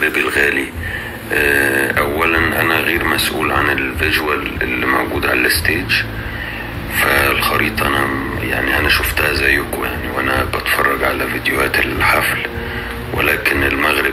حبيبي الغالي آه، اولا انا غير مسؤول عن الفيجوال اللي موجود على الستيج فالخريطة انا يعني انا شفتها زيكم يعني وانا بتفرج على فيديوهات الحفل ولكن المغرب